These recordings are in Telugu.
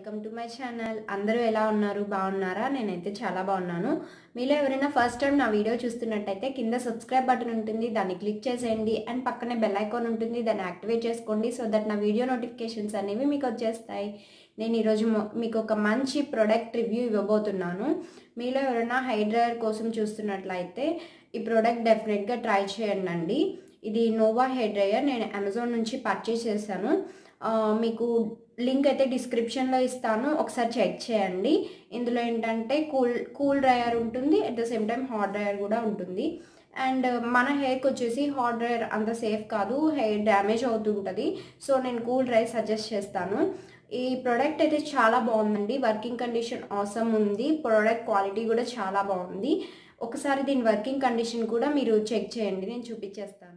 వెల్కమ్ టు మై ఛానల్ అందరూ ఎలా ఉన్నారు బాగున్నారా నేనైతే చాలా బాగున్నాను మీలో ఎవరైనా ఫస్ట్ టైం నా వీడియో చూస్తున్నట్టయితే కింద సబ్స్క్రైబ్ బటన్ ఉంటుంది దాన్ని క్లిక్ చేసేయండి అండ్ పక్కనే బెల్ ఐకాన్ ఉంటుంది దాన్ని యాక్టివేట్ చేసుకోండి సో దట్ నా వీడియో నోటిఫికేషన్స్ అనేవి మీకు వచ్చేస్తాయి నేను ఈరోజు మొ- మీకు ఒక మంచి ప్రోడక్ట్ రివ్యూ ఇవ్వబోతున్నాను మీలో ఎవరైనా హెయిర్ డ్రైయర్ కోసం చూస్తున్నట్లయితే ఈ ప్రోడక్ట్ డెఫినెట్గా ట్రై చేయండి అండి ఇది నోవా హెయిర్ డ్రైయర్ నేను అమెజాన్ నుంచి పర్చేస్ చేశాను ఆ, మీకు లింక్ అయితే డిస్క్రిప్షన్లో ఇస్తాను ఒకసారి చెక్ చేయండి ఇందులో ఏంటంటే కూల్ కూల్ డ్రైయర్ ఉంటుంది at the same time hot dryer కూడా ఉంటుంది అండ్ మన హెయిర్కి వచ్చేసి హాట్ డ్రైయర్ అంత సేఫ్ కాదు హెయిర్ డ్యామేజ్ అవుతుంటుంది సో నేను కూల్ డ్రైయర్ సజెస్ట్ చేస్తాను ఈ ప్రోడక్ట్ అయితే చాలా బాగుందండి వర్కింగ్ కండిషన్ అవసరం ఉంది ప్రోడక్ట్ క్వాలిటీ కూడా చాలా బాగుంది ఒకసారి దీని వర్కింగ్ కండిషన్ కూడా మీరు చెక్ చేయండి నేను చూపించేస్తాను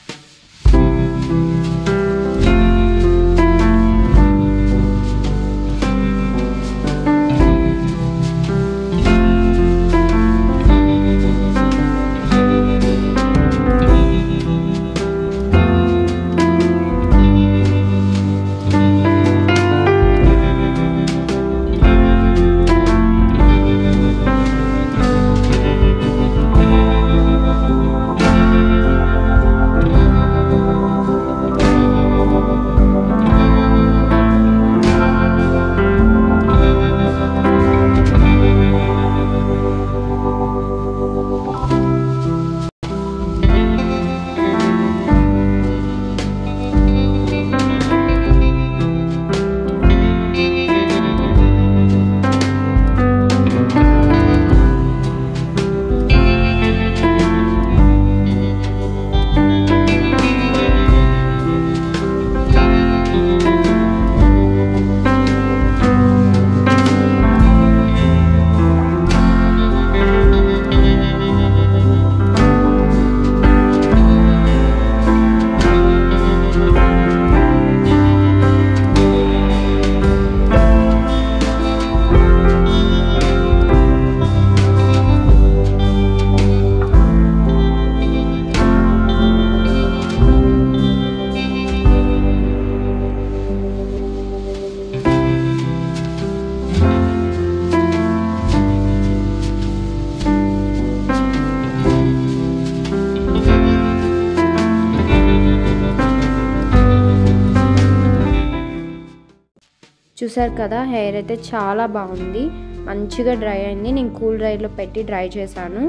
చూసారు కదా హెయిర్ అయితే చాలా బాగుంది మంచిగా డ్రై అయింది నేను కూల్ డ్రైలో పెట్టి డ్రై చేశాను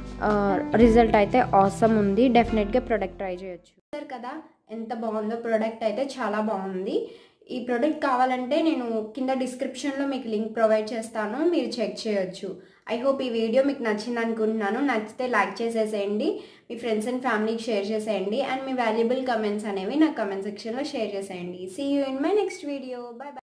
రిజల్ట్ అయితే ఆసమ్ ఉంది డెఫినెట్గా ప్రోడక్ట్ ట్రై చేయొచ్చు చూసారు కదా ఎంత బాగుందో ప్రోడక్ట్ అయితే చాలా బాగుంది ఈ ప్రోడక్ట్ కావాలంటే నేను కింద డిస్క్రిప్షన్లో మీకు లింక్ ప్రొవైడ్ చేస్తాను మీరు చెక్ చేయొచ్చు ఐ హోప్ ఈ వీడియో మీకు నచ్చింది అనుకుంటున్నాను నచ్చితే లైక్ చేసేసేయండి మీ ఫ్రెండ్స్ అండ్ ఫ్యామిలీకి షేర్ చేసేయండి అండ్ మీ వాల్యుబుల్ కమెంట్స్ అనేవి నా కమెంట్ సెక్షన్లో షేర్ చేసేయండి see you in my next video bye bye